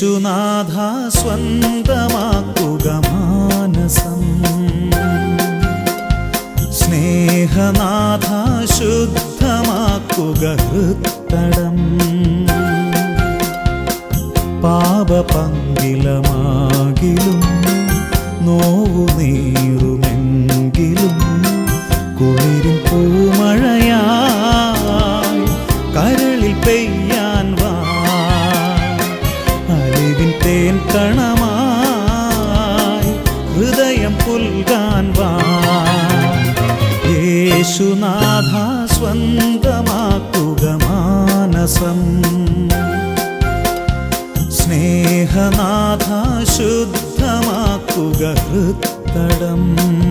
യേശുനാഥ സ്വന്തമാക്കുക മാനസം സ്നേഹനാഥ ശുദ്ധമാക്കുക ഹൃത്തടം പാപപങ്കിലമാകിലും നോവു നീറുമെങ്കിലും കുളിരും പൂമഴയായി കരളിൽ പെയ്യാൻ വാ അലിവിൻ തേൻ കണമായി ഹൃദയം പുൽകാൻ വാ യേശുനാഥ സ്വന്തമാക്കുക മാനസം സ്നേഹനാഥ ശുദ്ധമാക്കുക ഹൃത്തടം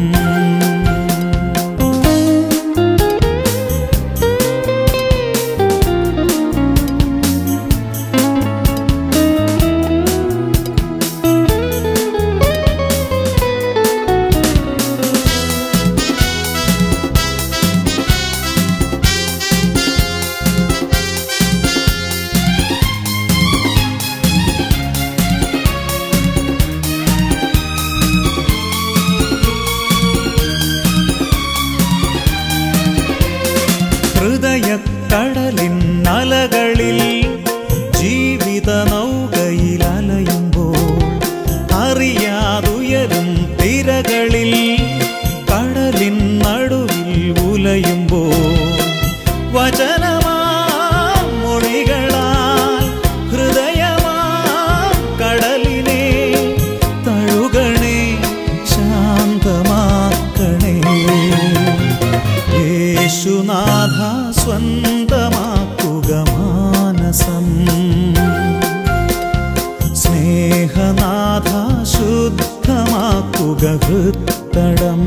ഹൃദയക്കടലിൻ അലകളിൽ ജീവിത നൗകയിൽ അലയുമ്പോൾ അറിയാതുയരും തിരകളിൽ കടലിൻ നടുവിൽ ഉലയുമ്പോൾ വചനമാ മൊഴികളാൽ ഹൃദയമാ കടലിനെ തഴുകണേ ശാന്തമാക്കണേ യേശുനാഥ സ്വന്തമാക്കുക മാനസം സ്നേഹനാഥ ശുദ്ധമാക്കുക ഹൃത്തടം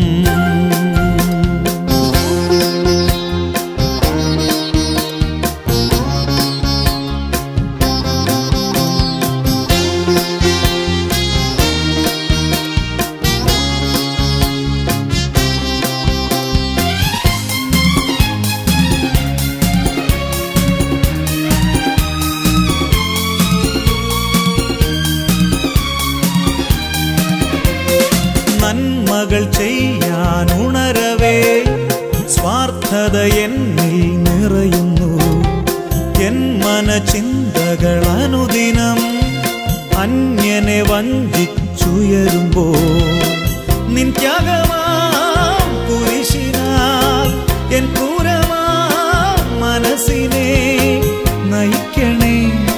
നന്മകൾ ചെയ്യാൻ ഉണരവേ സ്വാർത്ഥത എന്നിൽ നിറയുന്നു എൻ മനചിന്തകൾ അനുദിനം അന്യനെ വഞ്ചിച്ചുയരുമ്പോ നിൻ ത്യാഗമാം കുരിശിനാൽ എൻ ക്രൂരമാം മനസ്സിനെ നയിക്കണേ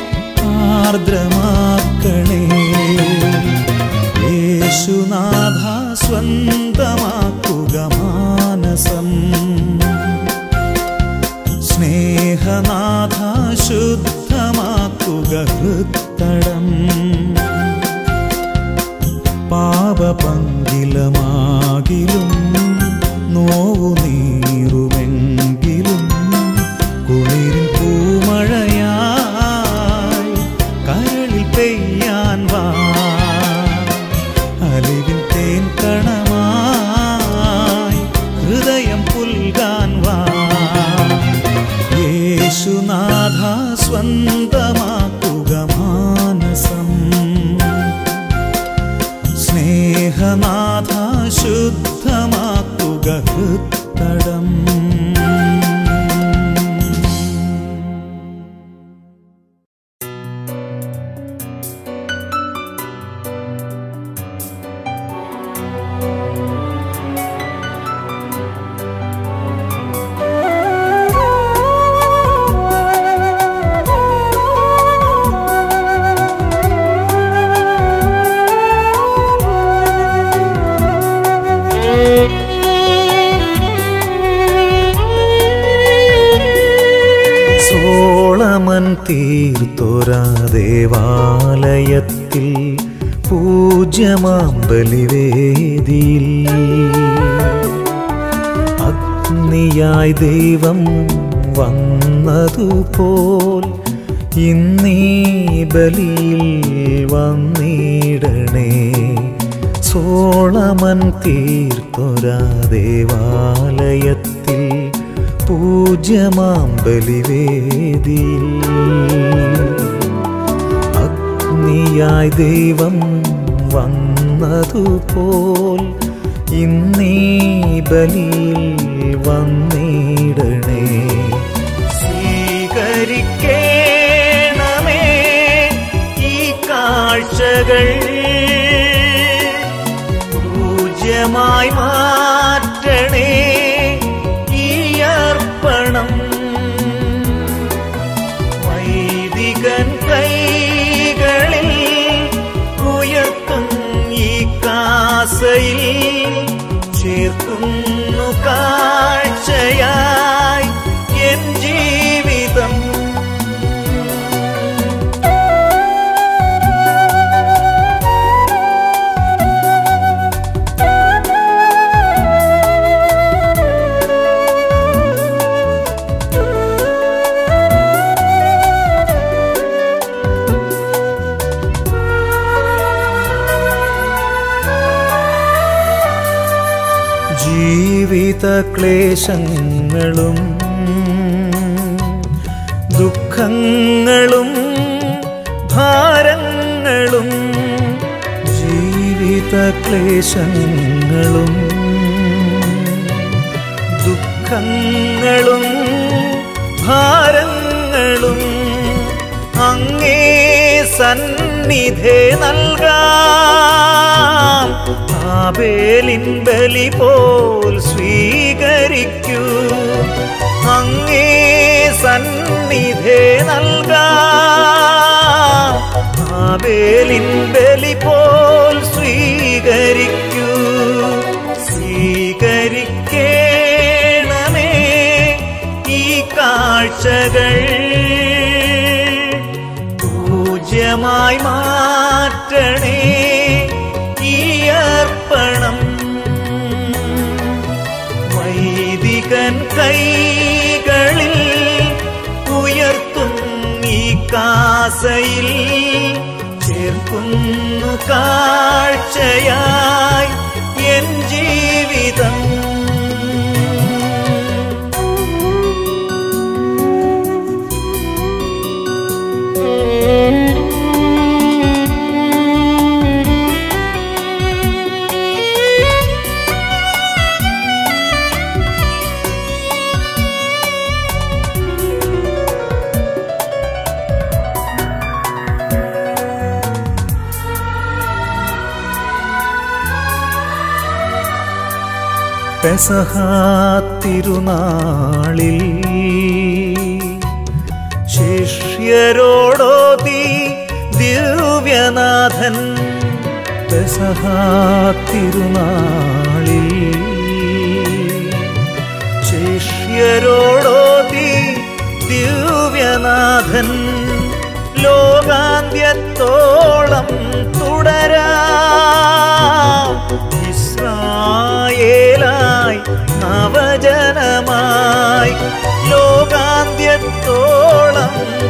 ആർദ്രമാക്കണേ യേശുനാഥ സ്വന്തമാക്കുക മാനസം സ്നേഹനാഥ ശുദ്ധമാക്കുക ഹൃത്തടം പാപപങ്കിലമാകിലും നോവു നീറുമെങ്കിലും കുളിരിൽ പൂമഴയായി കരളിൽ പെയ്യാൻ വാ അലിവിൻ തേൻ കണമായി ഹൃദയം പുൽകാൻ വാ യേശുനാഥ സ്വന്തമാക്കുക മാനസം സ്നേഹനാഥ ശുദ്ധമാക്കുക ഹൃത്തടം സോളമൻ തീർത്തൊരാ ദേവാലയത്തിൽ പൂജ്യമാം ബലിവേദിയിൽ അഗ്നിയായി ദൈവം വന്നതുപോൽ ഇന്നീ ബലിയിൽ വന്നിടണേ സോളമൻ തീർത്തൊരാ ദേവാലയത്തിൽ പൂജ്യമാം ബലിവേദിയിൽ അഗ്നിയായി ദൈവം വന്നതുപോൽ ഇന്നീ ബലിയിൽ വന്നിടണേ സ്വീകരിക്കേണമേ ഈ കാഴ്ചകൾ പൂജ്യമായി മാറ്റണേ ഈ അർപ്പണം വൈദികൻ കൈകളിൽ ഉയർത്തും ഈ കാസയിൽ ചേർക്കുന്നു കാഴ്ചയായി എൻ ജീവിതം ജീവിത ക്ലേശങ്ങളും ദുഃഖങ്ങളും ഭാരങ്ങളും ജീവിത ക്ലേശങ്ങളും ദുഃഖങ്ങളും ഭാരങ്ങളും അങ്ങേ സന്നിധേ നൽകാം ആബേലിൻ ബലി പോൽ സ്വീകരിക്കൂ അങ്ങേ സന്നിധേ നൽകാം ആബേലിൻ ബലി പോൽ സ്വീകരിക്കൂ സ്വീകരിക്കേണമേ ഈ കാഴ്ചകൾ പൂജ്യമായി മാറ്റണേ ഈ അർപ്പണം വൈദികൻ കൈകളിൽ ഉയർത്തും ഈ കാസയിൽ ചേർക്കുന്നു കാഴ്ചയായി എൻ ജീവിതം പെസഹാത്തിരുനാളിൽ ശിഷ്യരോടോതി ദിവ്യനാഥൻ പെസഹാത്തിരുനാളിൽ ശിഷ്യരോടോതി ദിവ്യനാഥൻ ലോകാന്ത്യത്തോളം തുടരാം ഇസ്രായേലായി നവജനമായി ലോകാന്ത്യത്തോളം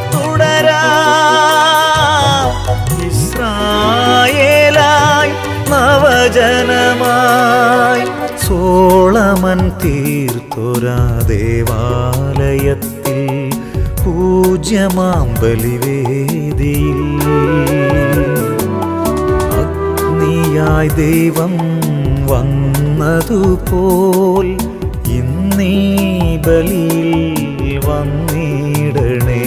തുടരാം ഇസ്രായേലായി നവജനമായി സോളമൻ തീർത്തൊരാ ദേവാലയത്തിൽ പൂജ്യമാം ബലിവേദിയിൽ അഗ്നിയായി ദൈവം വന്നതുപോൽ ഇന്നീ ബലിയിൽ വന്നിടണേ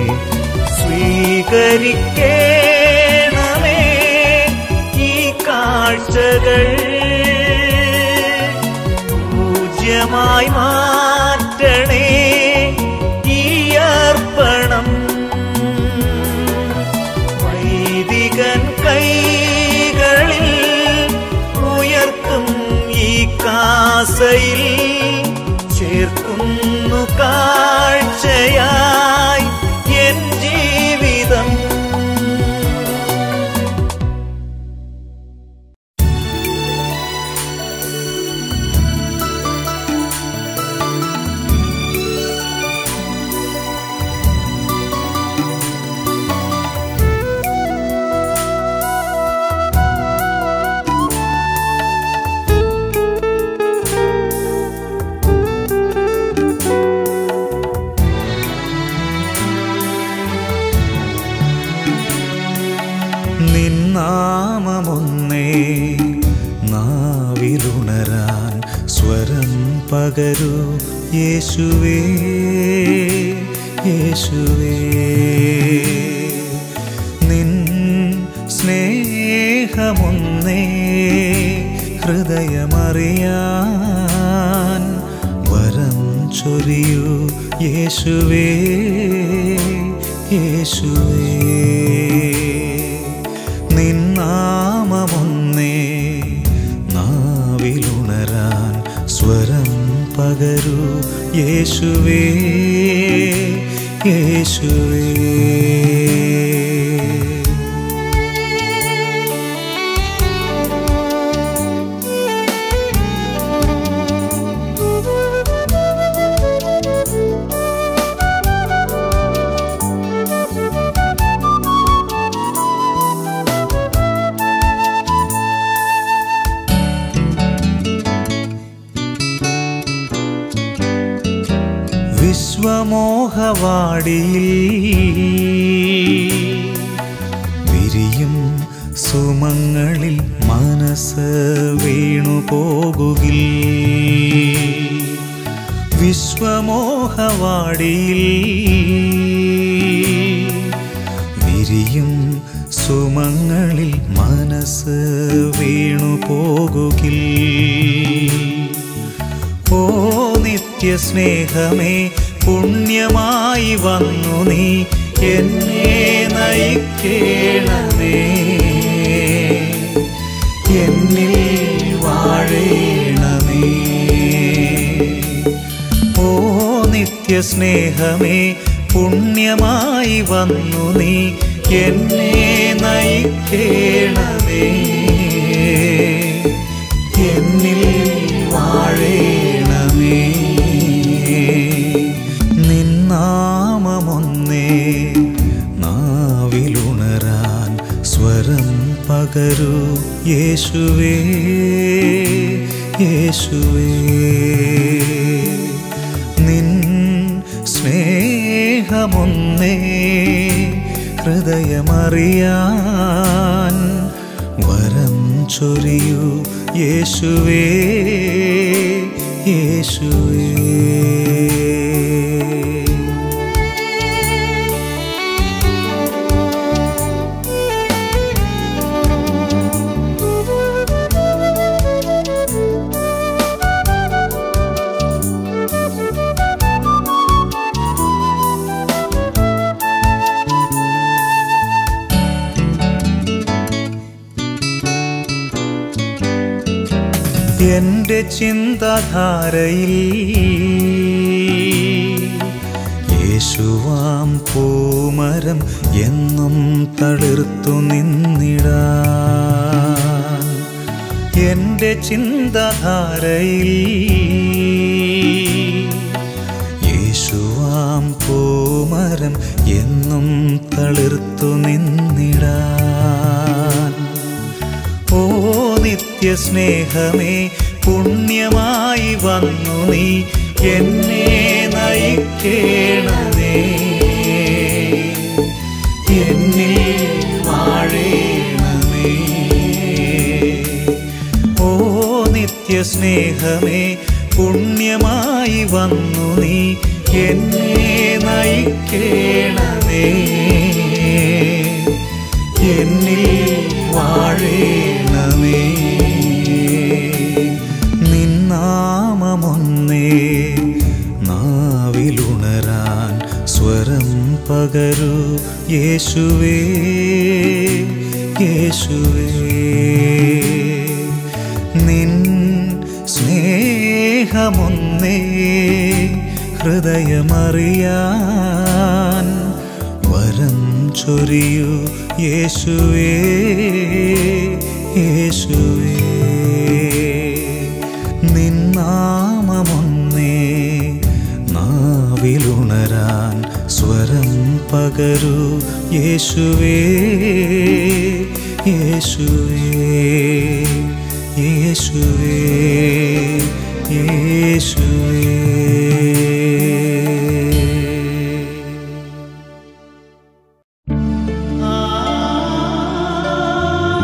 സ്വീകരിക്കേണമേ ഈ കാഴ്ചകൾ പൂജ്യമായി മാറ്റണേ ഈ അർപ്പണം വൈദികൻ കൈകളിൽ ഉയർത്തും ഈ കാസയിൽ ചേർക്കുന്നു കാഴ്ചയായി എൻ ജീവിതം നാമമൊന്നേ നാവിലുണരാൻ സ്വരം പകരൂ യേശുവേ യേശുവേ നിൻ സ്നേഹമൊന്നേ ഹൃദയമറിയാൻ വരം ചൊരിയൂ യേശുവേ യേശുവേ നിന്നാമമൊന്നേ നാവിലുണരാൻ സ്വരം പകരൂ യേശുവേ യേശുവേ വിശ്വമോഹവാടിയിൽ വിരിയും സുമങ്ങളിൽ മനസ്സ് വീണു പോകുകിൽ വിശ്വമോഹവാടിയിൽ വിരിയും സുമങ്ങളിൽ മനസ്സ് വീണു പോകുകിൽ ഓ നിത്യസ്നേഹമേ പുണ്യമായി വന്നു നീ എന്നെ നയിക്കേണമേ എന്നിൽ വാഴേണമേ ഓ നിത്യസ്നേഹമേ പുണ്യമായി വന്നു നീ എന്നെ നയിക്കേണമേ എന്നിൽ വാഴേണമേ നിന്നാമമൊന്നേ നാവിലുണരാൻ സ്വരം പകരൂ യേശുവേ യേശുവേ നിൻ സ്നേഹമൊന്നേ ഹൃദയമറിയാൻ വരം ചൊരിയൂ യേശുവേ യേശുവേ എന്റെ ചിന്താധാരയിൽ യേശുവാം പൂമരം എന്നും തളിർത്തു നിന്നിടാൻ എന്റെ ചിന്താധാരയിൽ യേശുവാം പൂമരം എന്നും തളിർത്തു നിന്നിടാൻ ഓ നിത്യസ്നേഹമേ പുണ്യമായി വന്നു നീ എന്നെ നയിക്കേണമേ എന്നിൽ വാഴേണമേ ഓ നിത്യസ്നേഹമേ പുണ്യമായി വന്നു നീ എന്നെ നയിക്കേണമേ എന്നിൽ വാഴേണമേ നിന്നാമമൊന്നേ നാവിലുണരാൻ സ്വരം പകരൂ യേശുവേ യേശുവേ നിൻ സ്നേഹമൊന്നേ ഹൃദയമറിയാൻ വരം ചൊരിയൂ യേശുവേ യേശുവേ നിന്നാമമൊന്നേ നാവിലുണരാൻ സ്വരം പകരൂ യേശുവേ യേശുവേ യേശുവേ യേശുവേ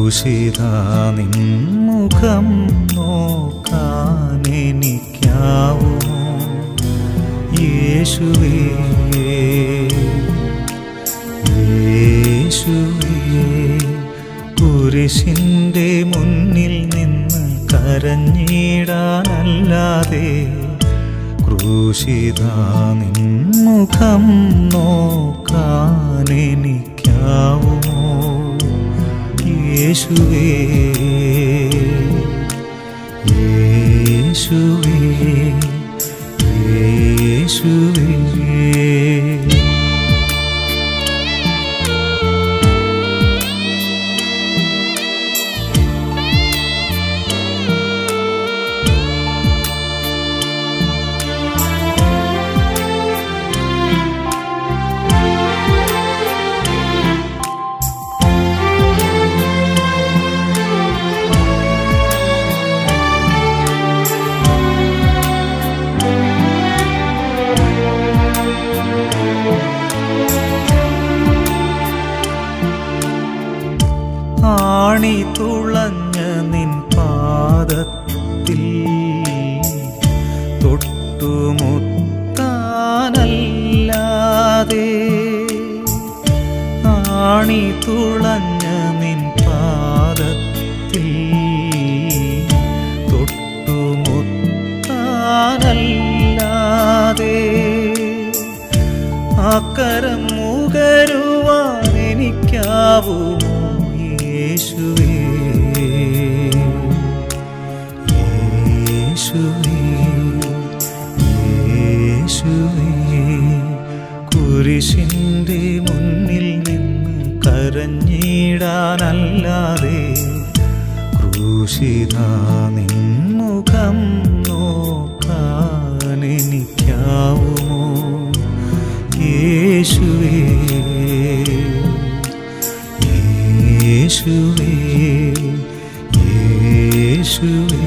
ക്രൂശിത നിൻമുഖം നോക്കാൻ എനിക്കാവുമോ യേശുവേ യേശുവേ കുരിശിൻ്റെ മുന്നിൽ നിന്ന് കരഞ്ഞിടാനല്ലാതെ ക്രൂശിത നിൻമുഖം നോക്കാൻ എനിക്കാവുമോ യേശുവേ യേശുവേ യേശുവേ ആണി തുളഞ്ഞ നിൻ പാദത്തിൽ തൊട്ടുമുത്താനല്ലാതെ ആണി തുളഞ്ഞ നിൻ പാദത്തിൽ തൊട്ടുമുത്താനല്ലാതെ അക്കരം മുകരുവാൻ എനിക്കാവുമോ യേശുവേ യേശുവേ യേശുവേ കുരിശിൻ്റെ മുന്നിൽ നിന്ന് കരഞ്ഞിടാനല്ലാതെ ക്രൂശിത നിൻമുഖം നോക്കാൻ എനിക്കാവുമോ യേശുവേ യേശുവേ യേശുവേ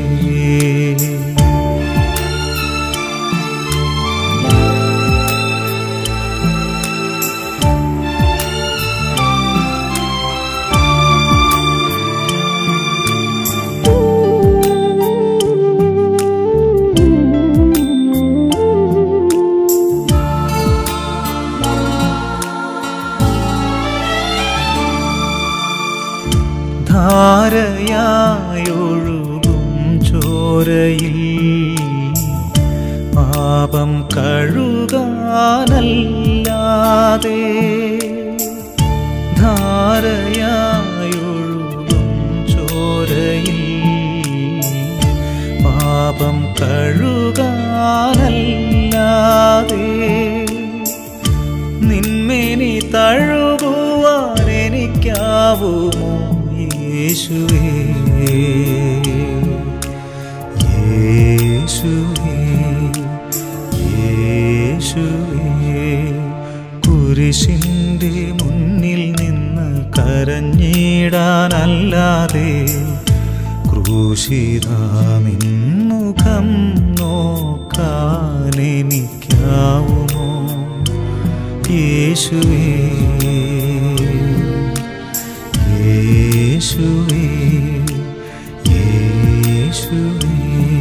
ധാരയായൊഴുകും ചോരയിൽ പാപം കഴുകാനല്ലാതെ ധാരയായൊഴുകും ചോരയിൽ പാപം കഴുകാനല്ലാതെ നിന്മേനി തഴുകുവാൻ എനിക്കാവുമോ യേശുവേ യേശുവേ യേശുവേ കുരിശിൻ്റെ മുന്നിൽ നിന്ന് കരഞ്ഞിടാനല്ലാതെ ക്രൂശിത നിൻമുഖം നോക്കാൻ എനിക്കാവുമോ യേശുവേ യേശുവേ യേശുവേ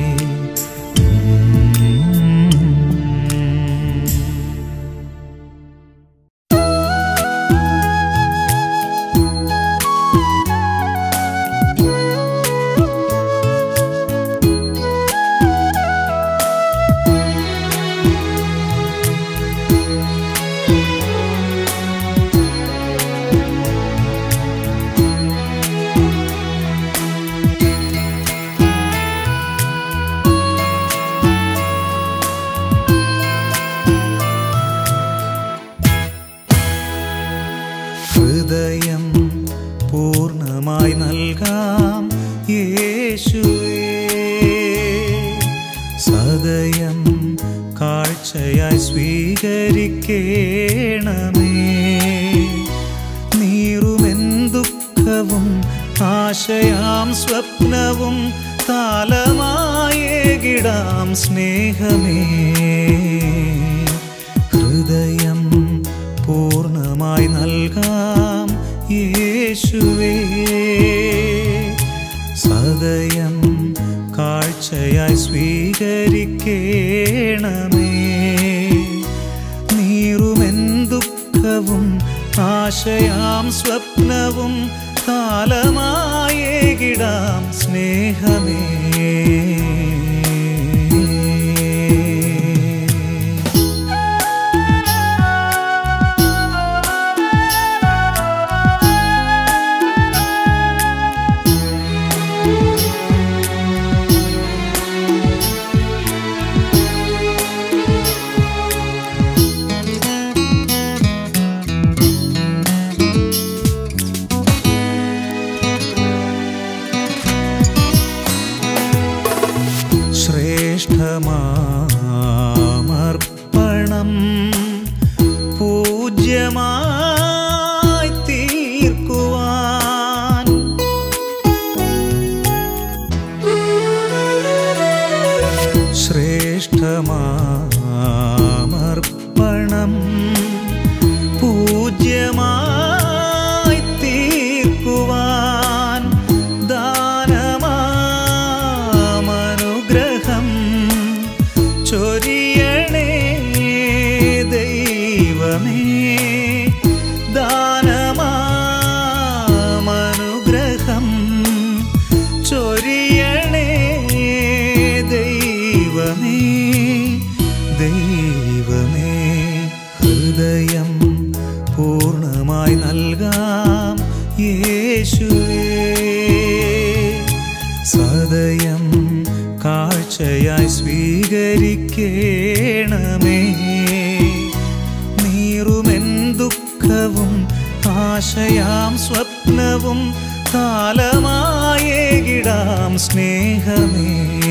ഹൃദയം പൂർണ്ണമായി നൽകാം യേശുവേ സദയം കാഴ്ചയായി സ്വീകരിക്കേണമേ നീറുമെൻ ദുഃഖവും ആശയാം സ്വപ്നവും താലമായേകിടാം സ്നേഹമേ ഹൃദയം പൂർണ്ണമായി നൽകാം യേശുവേ ഹൃദയം കാഴ്ചയായി സ്വീകരിക്കേണമേ നീറുമെൻ ദുഃഖവും ആശയാം സ്വപ്നവും കാലമായേകിടാം സ്നേഹമേ ശ്രേഷ്ഠമാമർപ്പണം പൂജ്യമായി തീർക്കുവാൻ ശ്രേഷ്ഠമാമർപ്പണം പൂജ്യമായി തീർക്കുവാൻ ദാനമാമനുഗ്രഹം ചൊരിയണേ ദൈവമേ ദാനമാമനുഗ്രഹം ചൊരിയണേ ദൈവമേ ദൈവമേ ഹൃദയം പൂർണ്ണമായി നൽകാം യേശുവേ സദയം കാഴ്ചയായി സ്വീകരിക്കേണമേ നീറുമെൻ ദുഃഖവും ആശയാം സ്വപ്നവും കാലമായേകിടാം സ്നേഹമേ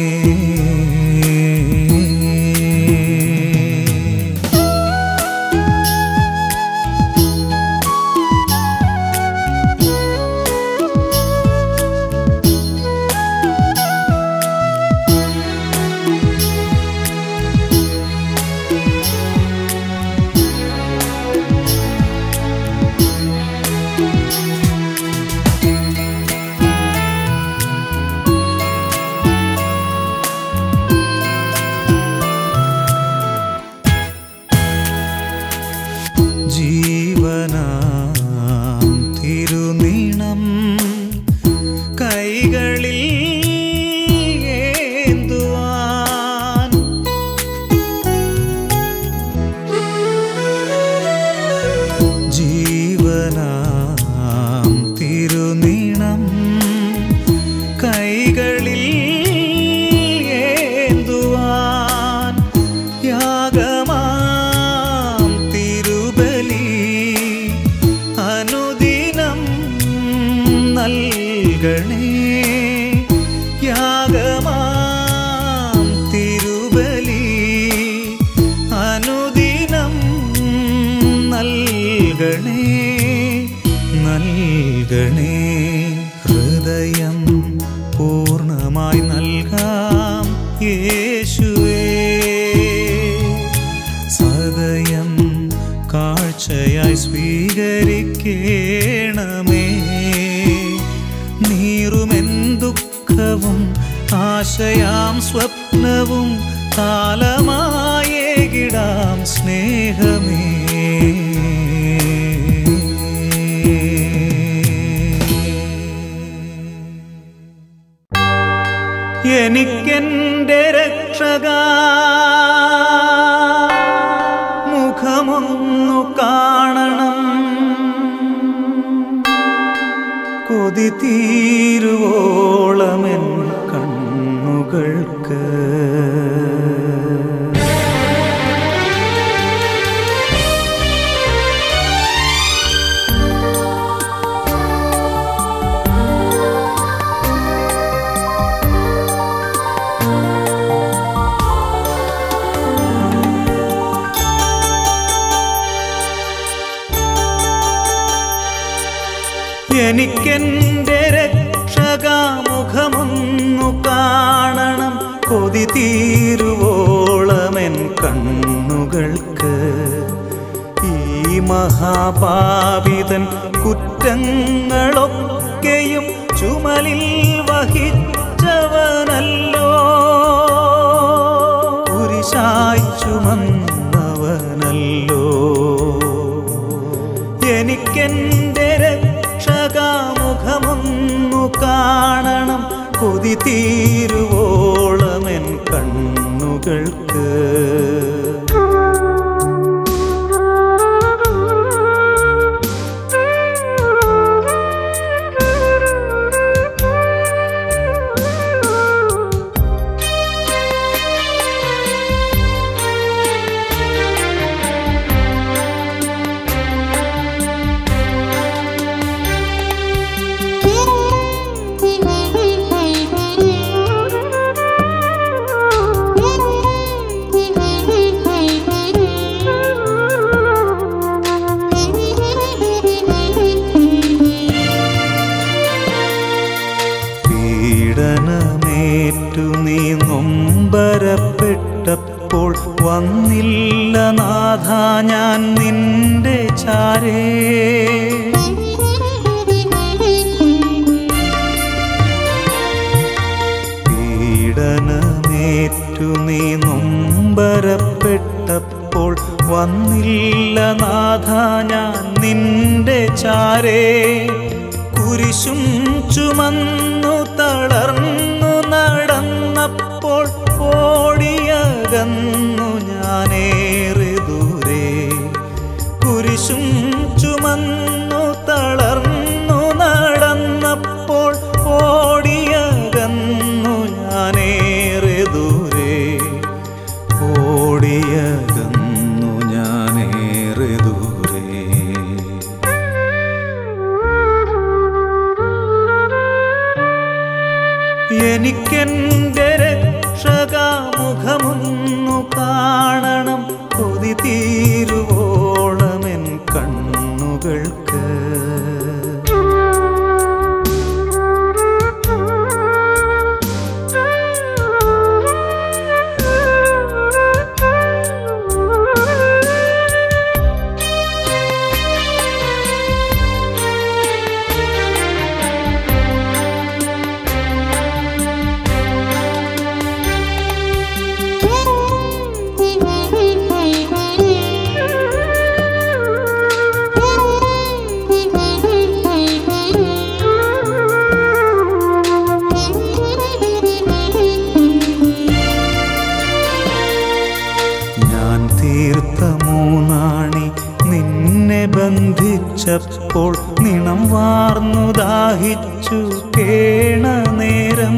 ജീവനാം തിരുനീണം കൈകളിൽ ഏന്തുവാൻ ജീവനാം തിരുനീണം കൈകളിൽ ഏന്തുവാൻ യാഗമാം തിരുബലി അനുദിനം നൽകണേ യാഗമാം തിരുബലി അനുദിനം നൽകണേ നൽകണേ ഹൃദയം പൂർണ്ണമായി നൽകാം യേശുവേ സദയം കാഴ്ചയായി സ്വീകരിക്കേണമേ നീറുമെൻ ദുഃഖവും ആശയാം സ്വപ്നവും കാലമായേകിടാം സ്നേഹമേ എനിക്കെന്റെ രക്ഷക മുഖമൊന്നു കാണണം കൊതി തീരുവോളമെൻ കണ്ണുകൾക്ക് എനിക്കെന്റെ രക്ഷകാമുഖമൊന്നു കാണണം കൊതി തീരുവോളമെൻ കണ്ണുകൾക്ക് ഈ മഹാപാപിതൻ കുറ്റങ്ങളൊക്കെയും ചുമലിൽ വഹിച്ച ഒന്നു കാണണം കൊതി തീരുവോളമെൻ കണ്ണുകൾക്ക് പീഡനമേറ്റു നീ നൊമ്പരപ്പെട്ടപ്പോൾ വന്നില്ല നാഥ ഞാൻ നിന്റെ ചാരേ പീഡനമേറ്റു നീ നൊമ്പരപ്പെട്ടപ്പോൾ വന്നില്ല നാഥ ഞാൻ നിന്റെ ചാരേ കുരിശും ചുമന്നു തളർന്നു നടന്നപ്പോൾ ഓടിയകന്നു ഞാനേറെ ദൂരെ കുരിശും ചുമന്നു തളർന്നു നടന്നപ്പോൾ ഓടിയകന്നു ഞാനേറെ ദൂരെ ഓടിയകന്നു ഞാനേറെ ദൂരെ എനിക്കെന്റെ രക്ഷകാമുഖമൊന്നു കാണണം കൊതി തീരുവോളമെൻ കണ്ണുകൾക്ക് ഞാൻ തീർത്ത മൂന്നാണി നിന്നെ ബന്ധിച്ചപ്പോൾ നിണം വാർന്നു ദാഹിച്ചു കേണ നേരം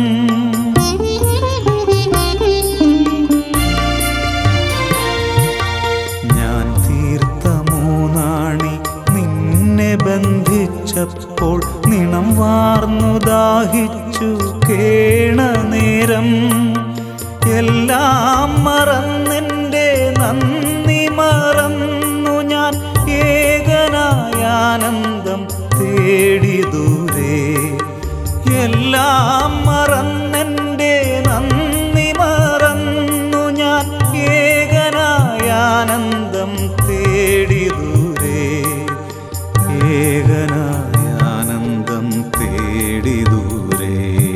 ഞാൻ തീർത്ത മൂന്നാണി നിന്നെ ബന്ധിച്ചപ്പോൾ നിണം വാർന്നു ദാഹിച്ചു കേണ നേരം എല്ലാം മറന്നെൻ്റെ നന്ദി മറന്നു ഞാൻ ഏകനായ ആനന്ദം തേടി ദൂരെ എല്ലാം മറന്നെൻ്റെ നന്ദി മറന്നു ഞാൻ ഏകനായ ആനന്ദം തേടി ദൂരെ ഏകനായ ആനന്ദം തേടി ദൂരെ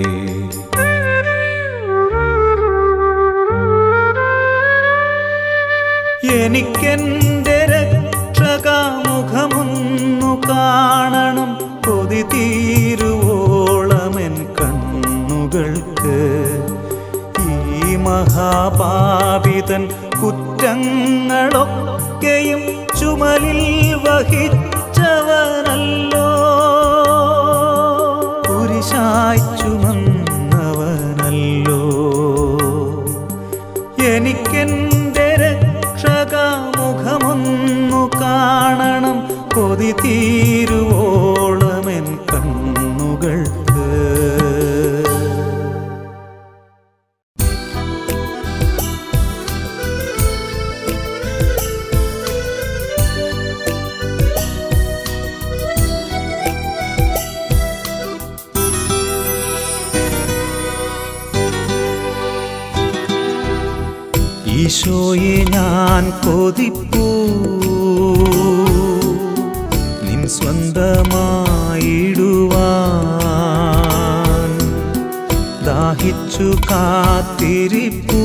എനിക്കെന്റെ രക്ഷകാമുഖമൊന്നു കാണണം കൊതി തീരുവോളമെൻ കണ്ണുകൾക്ക് ഈ മഹാപാപിതൻ കുറ്റങ്ങളൊക്കെയും ചുമലിൽ വഹിച്ചവനല്ലോ കുരിശായി ചുമന്നവനല്ലോ എനിക്കെന്റെ രക്ഷകാമുഖമൊന്നു കാണണം കൊതി തീരുവോളമെൻ കണ്ണുകൾക്ക് ഈശോയെ ഞാൻ കൊതിപ്പൂ നിൻ സ്വന്തമായിടുവാൻ ദാഹിച്ചു കാത്തിരിപ്പൂ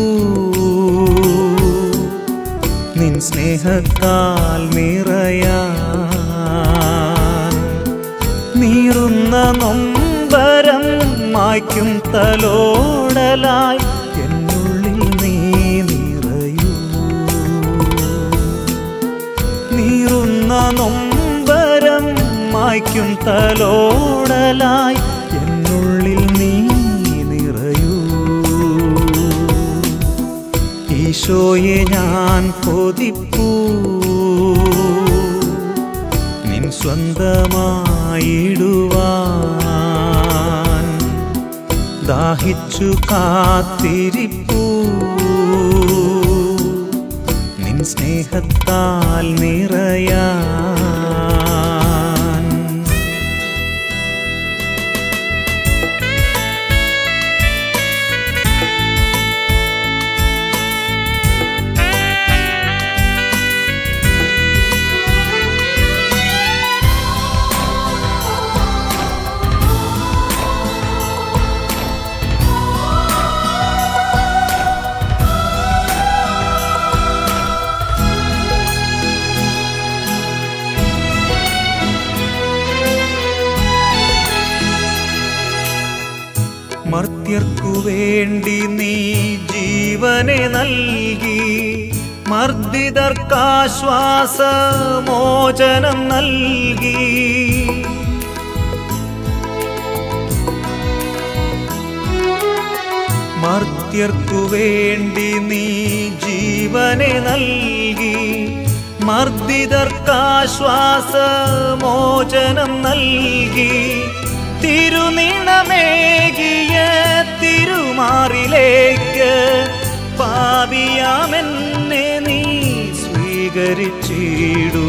നിൻ സ്നേഹത്താൽ നിറയാൻ നീറുന്ന നൊമ്പരങ്ങളോടെ മായ്ക്കും തലോടലായി എന്നുള്ളിൽ നീ നിറയൂ നീറുന്ന നൊമ്പരം മായ്ക്കും തലോടലായി എന്നുള്ളിൽ നീ നിറയൂ ഈശോയെ ഞാൻ കൊതിപ്പൂ നിൻ സ്വന്തമായിടുവാൻ ദാഹിച്ചു കാത്തിരിപ്പൂ നിൻ സ്നേഹത്താൽ നിറയാൻ മർത്യർക്കു വേണ്ടി നീ ജീവനെ നൽകി മർദ്ദിതർക്കാശ്വാസ മോചനം നൽകി മർത്യർക്കു വേണ്ടി നീ ജീവനെ നൽകി മർദ്ദിതർക്കാശ്വാസ മോചനം നൽകി തിരുനിണമേകിയ തിരുമാറിലേക്ക് പാപിയാമെന്നെ നീ സ്വീകരിച്ചിടൂ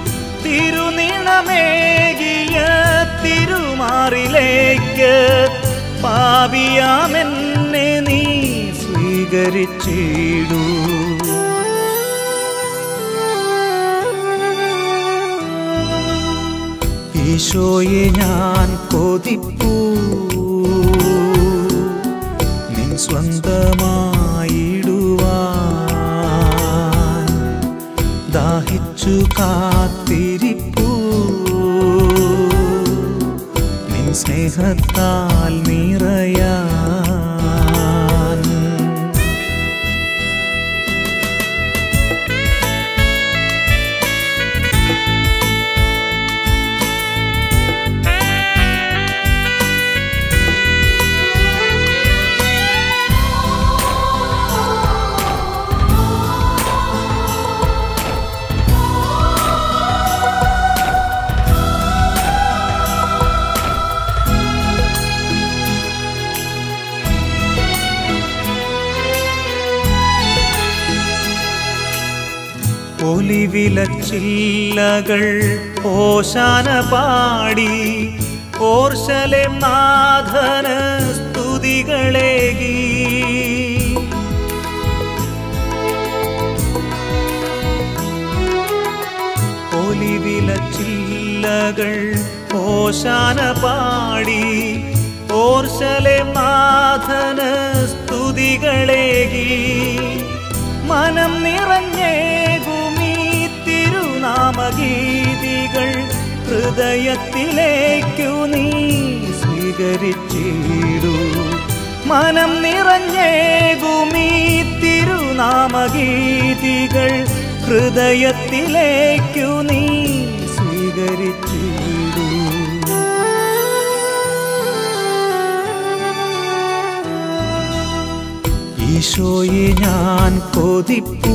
തിരുനിണമേകിയ തിരുമാറിലേക്ക് പാപിയാമെന്നെ നീ സ്വീകരിച്ചിടൂ ഈശോയെ ഞാൻ കൊതിപ്പൂ നിൻ സ്വന്തമായിടുവാൻ ദാഹിച്ചു കാത്തിരിപ്പൂ നിൻ സ്നേഹത്താൽ നിറയാൻ ഒലിവിലച്ചില്ലകൾ ഓശാന പാടി ഓർശലേം നാഥന് സ്തുതികളേകി ഒലിവിലച്ചില്ലകൾ ഓശാന പാടി ഓർശലേം നാഥന് സ്തുതികളേകി മനം നിറഞ്ഞേകുമീ തിരുനാമഗീതികൾ ഹൃദയത്തിലേക്കു നീ സ്വീകരിച്ചിടൂ മനം നിറഞ്ഞേകുമീ തിരുനാമഗീതികൾ ഹൃദയത്തിലേക്കു നീ സ്വീകരിച്ചിടൂ ഈശോയെ ഞാൻ കൊതിപ്പൂ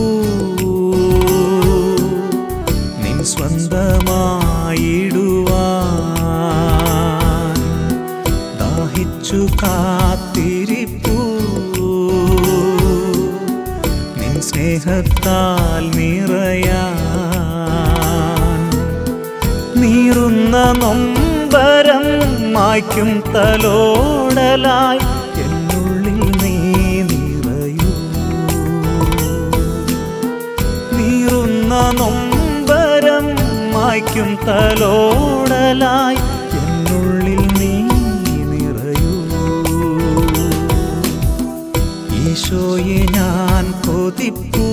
നിൻ സ്വന്തമായിടുവാൻ ദാഹിച്ചു കാത്തിരിപ്പൂ നിൻ സ്നേഹത്താൽ നിറയാൻ നീറുന്ന നൊമ്പരം മായ്ക്കും തലോടലായി എന്നുള്ളിൽ നീ നിറയൂ നീറുന്ന നൊമ്പരം മായ്ക്കും തലോടലായി എന്നുള്ളിൽ നീ നിറയൂ ഈശോയെ ഞാൻ കൊതിപ്പൂ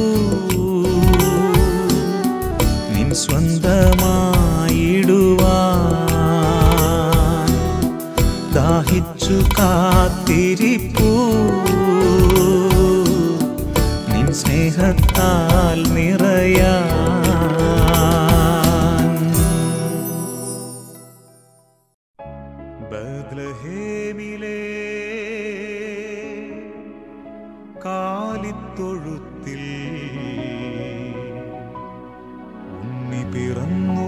നിൻ സ്വന്തമായിടുവാൻ ദാഹിച്ചു കാത്തിരിപ്പൂ നിൻ സ്നേഹത്താൽ നിറയാൻ ബദ്ലഹേമിലെ കാലിത്തൊഴുത്തിൽ ഉണ്ണി പിറന്നു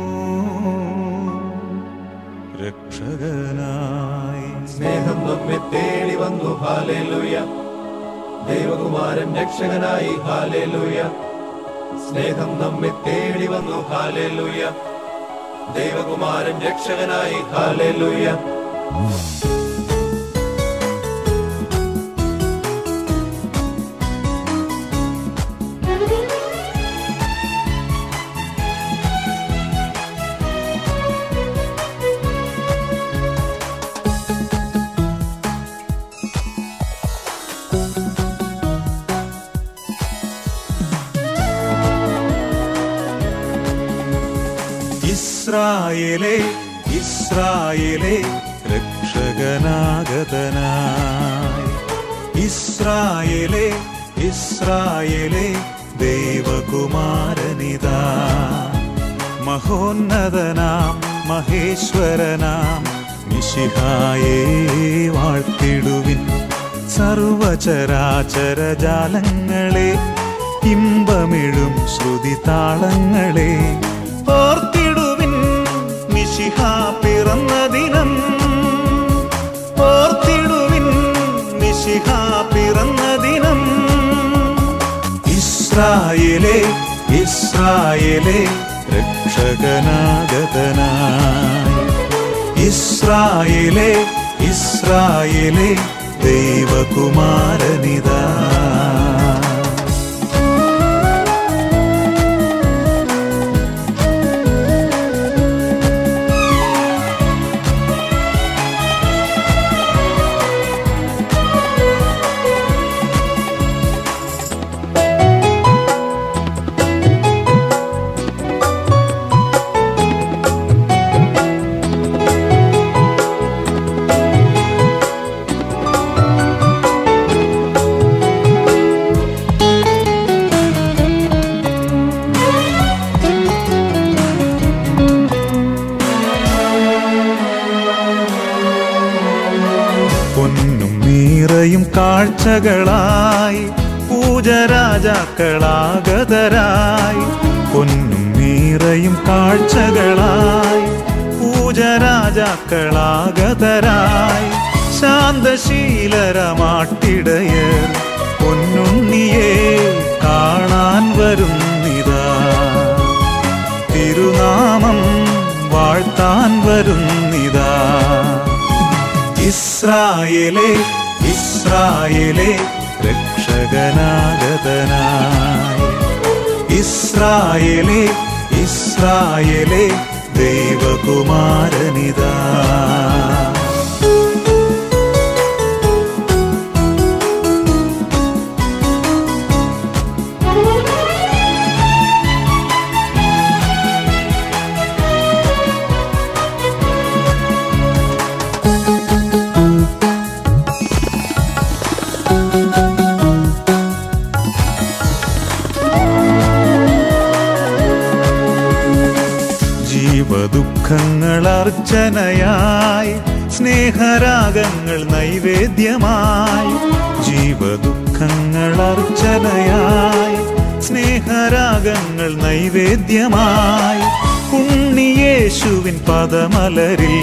രക്ഷകനായി സ്നേഹം നമ്മെ തേടി വന്നു ഹാലേലൂയ ദൈവകുമാരൻ രക്ഷകനായി ഹാലേലൂയ സ്നേഹം നമ്മെ തേടി വന്നു ഹാലേലൂയ ദൈവകുമാരൻ രക്ഷകനായി ഹാലേലൂയ ഇസ്രായേലേ ഇസ്രായേലേ രക്ഷകനാഗതനായി ഇസ്രായേലേ ഇസ്രായേലേ ദൈവകുമാരനിതാ മഹോന്നതനാം മഹേശ്വരനാം മിശിഹായേ വാഴ്ത്തിടുവിൻ സർവചരാചര ജാലങ്ങളെ ഇമ്പമെഴും ശ്രുതി താളങ്ങളെ ഓർത്തിടുവിൻ മിശിഹ പിറന്ന ദിനം ഓർത്തിടുവിൻ മിശിഹ പിറന്ന ദിനം ഇസ്രായേലേ ഇസ്രായേലേ രക്ഷകനാഗതനായി ഇസ്രായേലേ ഇസ്രായേലേ ദൈവകുമാരനിതാ പൊന്നും മീറയും കാഴ്ചകളായി പൂജരാജാക്കളാഗതരായി പൊന്നും മീറയും കാഴ്ചകളായി പൂജരാജാക്കളാഗതരായി ശാന്തശീലരമാട്ടിടയർ പൊന്നുണ്ണിയെ കാണാൻ വരുന്നിതാ തിരുനാമം വാഴ്ത്താൻ വരുന്നിതാ ഇസ്രായേലേ ഇസ്രായേലേ രക്ഷകനാഗതനായി ഇസ്രായേലേ ഇസ്രായേലേ ദൈവകുമാരനിതാ ജീവദുഃഖങ്ങൾ അർച്ചനയായി സ്നേഹരാഗങ്ങൾ നൈവേദ്യമായി ജീവദുഃഖങ്ങൾ അർച്ചനയായി സ്നേഹരാഗങ്ങൾ നൈവേദ്യമായി ഉണ്ണിയേശുവിൻ പദമലരിൽ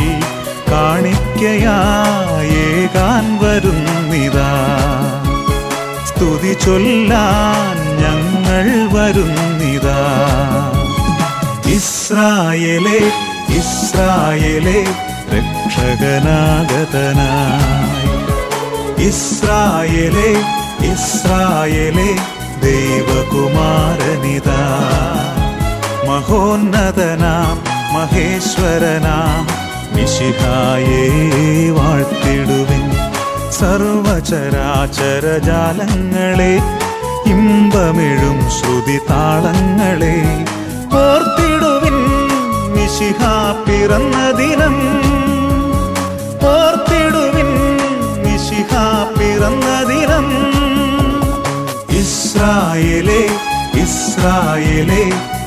കാണിക്കയായേകാൻ വരുന്നിതാ സ്തുതി ചൊല്ലാൻ ഞങ്ങൾ വരുന്നിതാ ഇസ്രായേലേ ഇസ്രായേലേ രക്ഷകനാഗതനായി ഇസ്രായേലേ ഇസ്രായേലേ ദൈവകുമാരനിതാ മഹോന്നതനാം മഹേശ്വരനാം മിശിഹായേ വാഴ്ത്തിടുവിൻ സർവചരാചര ജാലങ്ങളെ ഇമ്പമെഴും ശ്രുതി താളങ്ങളെ ഓർത്തിടുവിൻ മിശിഹ പിറന്ന ദിനം ഓർത്തിടുവിൻ ഇസ്രായേലേ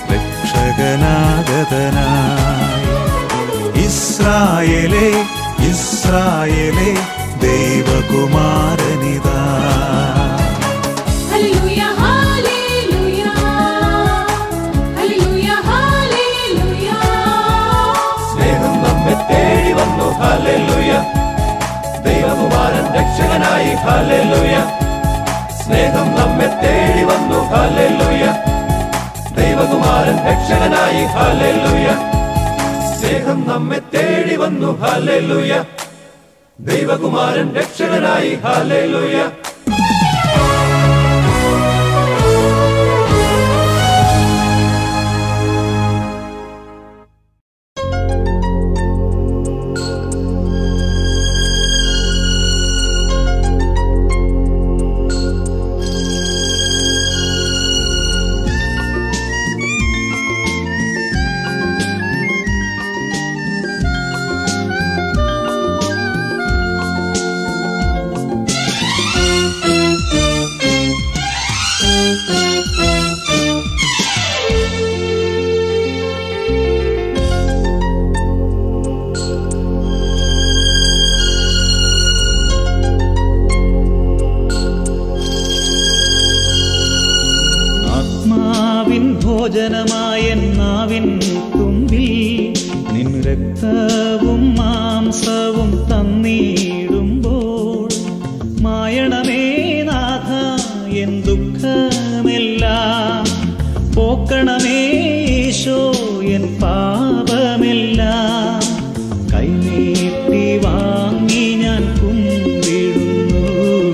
രക്ഷകനാഗതനായി ഇസ്രായേലേ ഇസ്രായേലേ ദൈവകുമാരനിതാ ഹല്ലേലൂയ ഹല്ലേലൂയ ഹല്ലേലൂയ ഹല്ലേലൂയ സ്നേഹം നമ്മെ തേടി വന്നു ഹാലേലുയ ദൈവകുമാരൻ രക്ഷകനായി ഹാലേലുയ സ്നേഹം നമ്മെ തേടി വന്നു ഹാലേലുയ ദൈവകുമാരൻ രക്ഷകനായി ഹാലേലുയ സ്നേഹം നമ്മെ തേടി വന്നു ഹാലേലുയ ദൈവകുമാരൻ രക്ഷകനായി ഹാലേലുയ ആത്മാവിൻ ഭോജനമായ നാവിൻ തുമ്പിൽ നിൻ രക്തവും മാംസവും തന്നിടുമ്പോൾ മായണമേ നാഥ എൻ ദുഃഖമെല്ലാം പോക്കണമേ ഈശോ എൻ പാപമെല്ലാം കൈനീട്ടി വാങ്ങി ഞാൻ കുമ്പിടുന്നു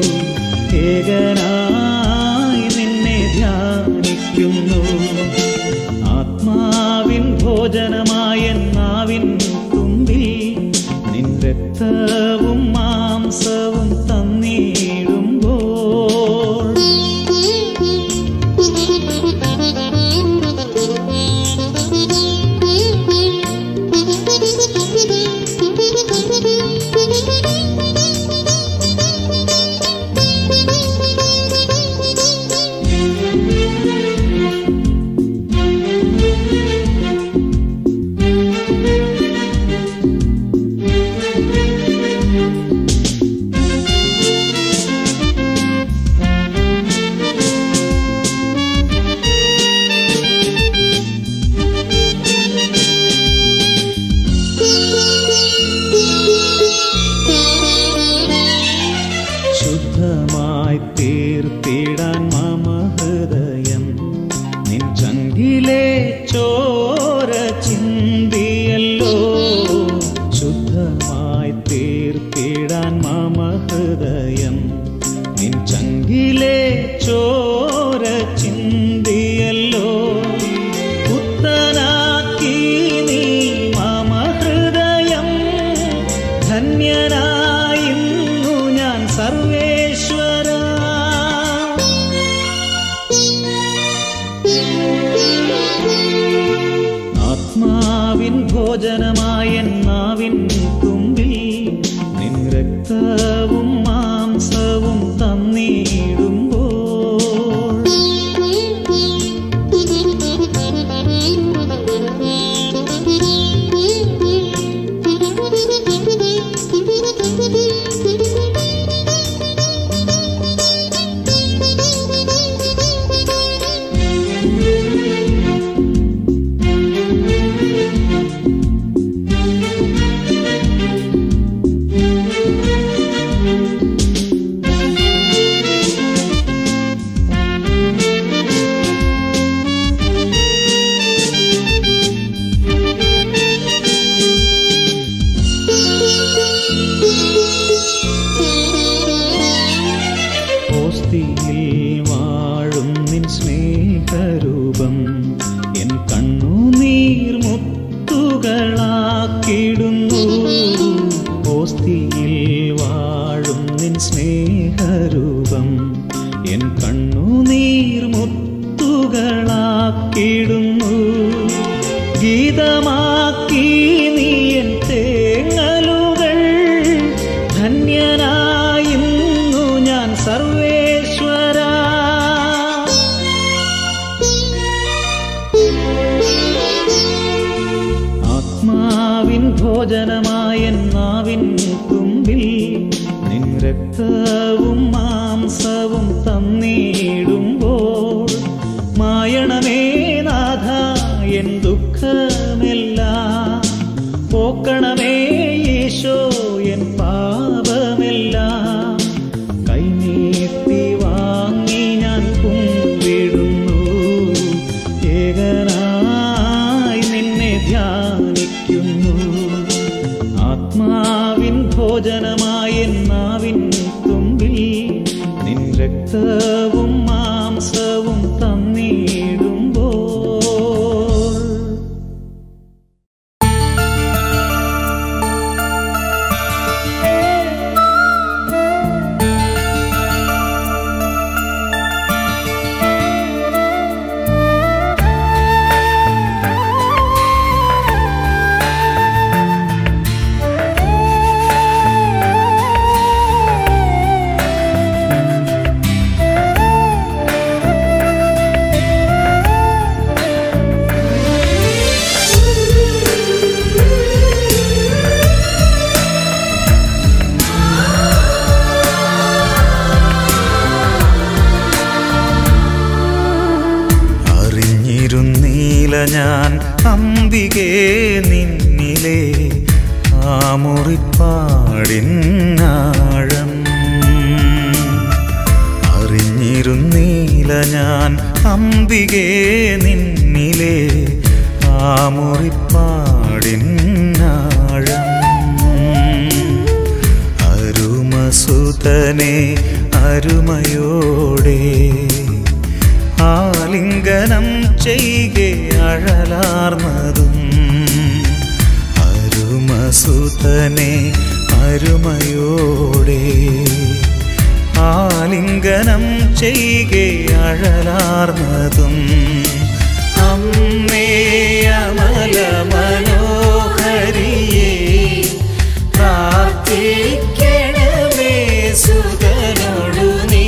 ഏകനായി നിന്നെ ധ്യാനിക്കുന്നു ആത്മാവിൻ ഭോജനമായ നാവിൻ തുമ്പിൽ നിൻ രക്തവും മാംസവും തന്നിടുമ്പോൾ ശുദ്ധമായി തീർത്തിടാൻ മമ ഹൃദയം നിൻ ചങ്കിലെ ചോര ചിന്തിയല്ലോ ശുദ്ധമായി തീർത്തിടാൻ മമ ഹൃദയം നിൻ ചങ്കിലെ ചോര ചിന്തിയല്ലോ പുത്തനാക്കി നീ മമ ഹൃദയം ധന്യനായിന്നു ഞാൻ സർവേശ്വര ആത്മാവിൻ ഭോജനമായ നാവിൻ തുമ്പിൽ നിൻ രക്തവും മാംസവും തന്നിടുമ്പോൾ ഓസ്തിയിൽ വാഴും നിൻ സ്നേഹരൂപം എൻ കണ്ണുനീർ മുത്തുകളാക്കിടുന്നു ഓസ്തിയിൽ വാഴും നിൻ സ്നേഹരൂപം എൻ കണ്ണുനീർ മുത്തുകളാക്കിടുന്നു ഗീതമാക്കി നീ എൻ തേങ്ങലുകൾ ധന്യനായിന്നു ഞാൻ സർവേശ്വര രക്തവും മാംസവും തന്നിടുമ്പോൾ മായണമേ നാഥ എൻ ദുഃഖമെല്ലാം പോക്കണമേ ഈശോ എൻ പാപമെല്ലാം കൈനീട്ടി വാങ്ങി ഞാൻ കുമ്പിടുന്നു ഏകനായി നിന്നെ ധ്യാനിക്കുന്നു ആത്മാവിൻ ഭോജനമായ നാവിൻ തുമ്പിൽ നിൻ രക്തവും മാംസവും തന്നിടുമ്പോൾ അറിഞ്ഞിരുന്നീല ഞാൻ അംബികേ നിന്നിലെ ആ മുറിപ്പാടിനാഴം അറിഞ്ഞിരുന്നീല ഞാൻ അംബികേ നിന്നിലെ ആ മുറിപ്പാടിനാഴം അരുമസുതനെ അരുമയോടെ ആലിംഗനം ചെയ്കെ അഴലാർന്നതും അരുമസുതനെ അരുമയോടെ ആലിംഗനം ചെയ്കെ അഴലാർന്നതും അമ്മേ അമല മനോഹരിയേ പ്രാർത്ഥിക്കണമേ സുതനോടു നീ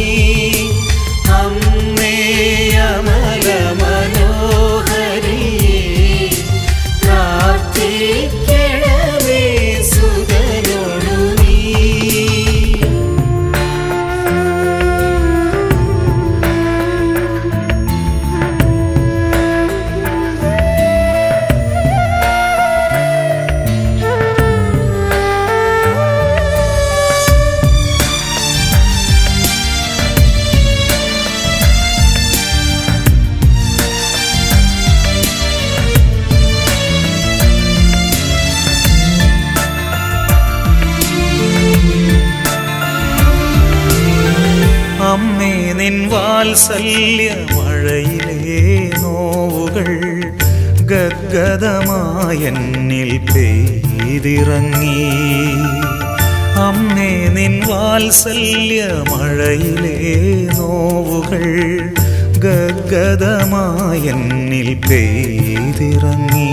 അമ്മേ അമല മനോഹരിയേ പ്രാർത്ഥിക്കണമേ സുതനോടു നീ അമ്മേ നിൻ വാത്സല്യ മഴയിലെ നോവുകൾ ഗദ്ഗതമായെന്നിൽ പെയ്തിറങ്ങി അമ്മേ നിൻ വാത്സല്യ മഴയിലെ നോവുകൾ ഗദ്ഗതമായെന്നിൽ പെയ്തിറങ്ങി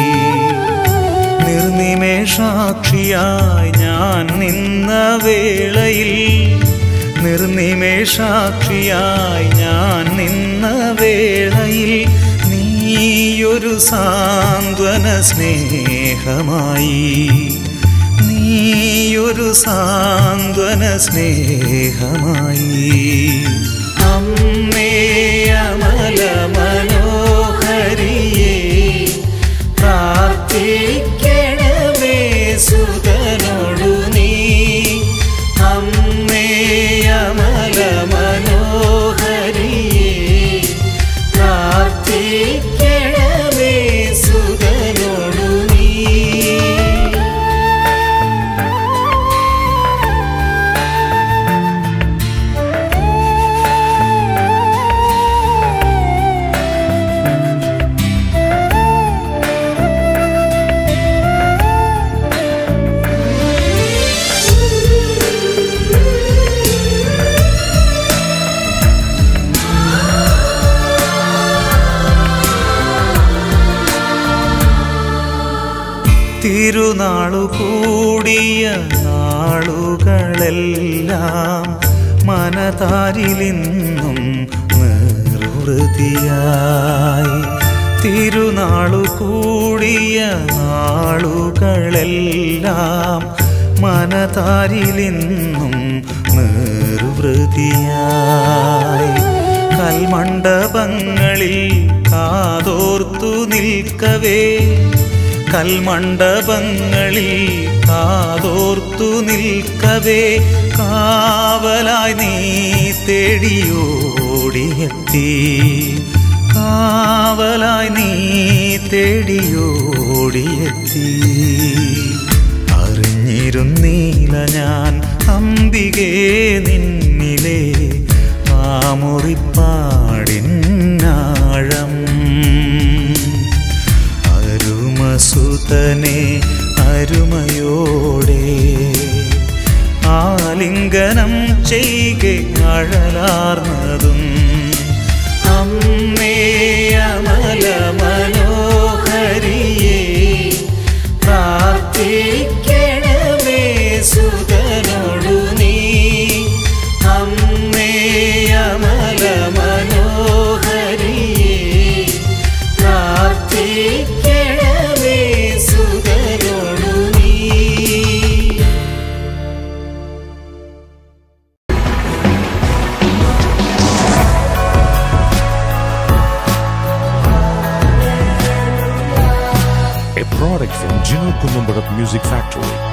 നിർനിമേഷാക്ഷിയായി ഞാൻ നിന്ന വേളയിൽ നിർനിമേഷാക്ഷിയായി ഞാൻ നിന്ന വേളയിൽ നീയൊരു സാന്ത്വന സ്നേഹമായി നീയൊരു സാന്ത്വന സ്നേഹമായി അമ്മേ അമല മനോഹരിയേ പ്രാർത്ഥിക്കണമേ സുതനോടു നീ അമ്മേ അമല മനോഹരിയേ പ്രാർത്ഥിക്കണമേ സുതനോടു നീ തിരുനാളു കൂടിയ നാളുകളെല്ലാം മനതാരിലിന്നും നിർവൃതിയായി തിരുനാളു കൂടിയ നാളുകളെല്ലാം മനതാരിലിന്നും വൃത്തിയായി കൽമണ്ഡപങ്ങളിൽ കാതോർത്തു നിൽക്കവേ കൽമണ്ഡപങ്ങളിൽ കാതോർത്തു നിൽക്കവേ കാവലായി നീ തേടിയോടിയെത്തി കാവലായി നീ തേടിയോടിയെത്തി അറിഞ്ഞിരുന്നീല ഞാൻ അംബികേ നിന്നിലെ ആമുറിപ്പാടിനാഴം അരുമസുതനെ അരുമയോടെ ആലിംഗനം ചെയ്ക അഴലാർന്നതും അമ്മേ അമല മനോഹരിയേ പ്രാർത്ഥിക്കണമേ സുതനോടു നീ അമ്മേ അമല മനോഹരിയേ പ്രാർത്ഥിക്കണമേ സുതനോടു നീ a product from Gino Columbarat Music Factory.